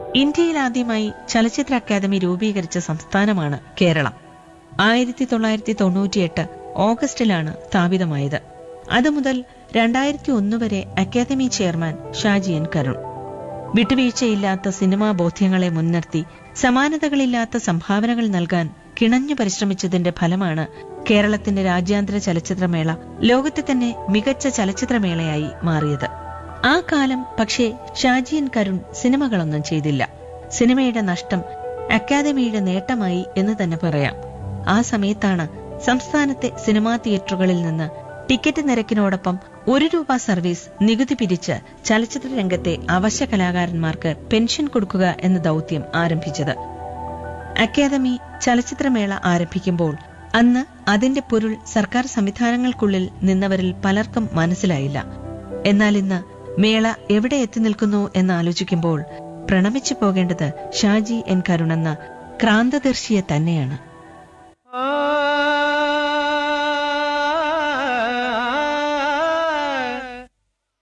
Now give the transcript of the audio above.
ഇന്ത്യയിൽ ആദ്യമായി ചലച്ചിത്ര അക്കാദമി രൂപീകരിച്ച സംസ്ഥാനമാണ് കേരളം ആയിരത്തി തൊള്ളായിരത്തി തൊണ്ണൂറ്റിയെട്ട് ഓഗസ്റ്റിലാണ് സ്ഥാപിതമായത് അതുമുതൽ രണ്ടായിരത്തി ഒന്ന് വരെ അക്കാദമി ചെയർമാൻ ഷാജി എൻ കരുൺ വിട്ടുവീഴ്ചയില്ലാത്ത സിനിമാ ബോധ്യങ്ങളെ മുൻനിർത്തി സമാനതകളില്ലാത്ത സംഭാവനകൾ നൽകാൻ കിണഞ്ഞു പരിശ്രമിച്ചതിന്റെ ഫലമാണ് കേരളത്തിന്റെ രാജ്യാന്തര ചലച്ചിത്രമേള ലോകത്തെ തന്നെ മികച്ച ചലച്ചിത്രമേളയായി മാറിയത് ആ കാലം പക്ഷേ ഷാജിയൻ കരുൺ സിനിമകളൊന്നും ചെയ്തില്ല സിനിമയുടെ നഷ്ടം അക്കാദമിയുടെ നേട്ടമായി എന്ന് തന്നെ പറയാം ആ സമയത്താണ് സംസ്ഥാനത്തെ സിനിമാ തിയേറ്ററുകളിൽ നിന്ന് ടിക്കറ്റ് നിരക്കിനോടൊപ്പം ഒരു രൂപ സർവീസ് നികുതി പിരിച്ച് ചലച്ചിത്ര രംഗത്തെ അവശ്യ കലാകാരന്മാർക്ക് പെൻഷൻ കൊടുക്കുക എന്ന ദൗത്യം ആരംഭിച്ചത് അക്കാദമി ചലച്ചിത്രമേള ആരംഭിക്കുമ്പോൾ അന്ന് അതിന്റെ പൊരുൾ സർക്കാർ സംവിധാനങ്ങൾക്കുള്ളിൽ നിന്നവരിൽ പലർക്കും മനസ്സിലായില്ല എന്നാൽ ഇന്ന് മേള എവിടെ എത്തി നിൽക്കുന്നു എന്നാലോചിക്കുമ്പോൾ പ്രണമിച്ചു പോകേണ്ടത് ഷാജി എൻ കരുണെന്ന ക്രാന്തദർശിയെ തന്നെയാണ്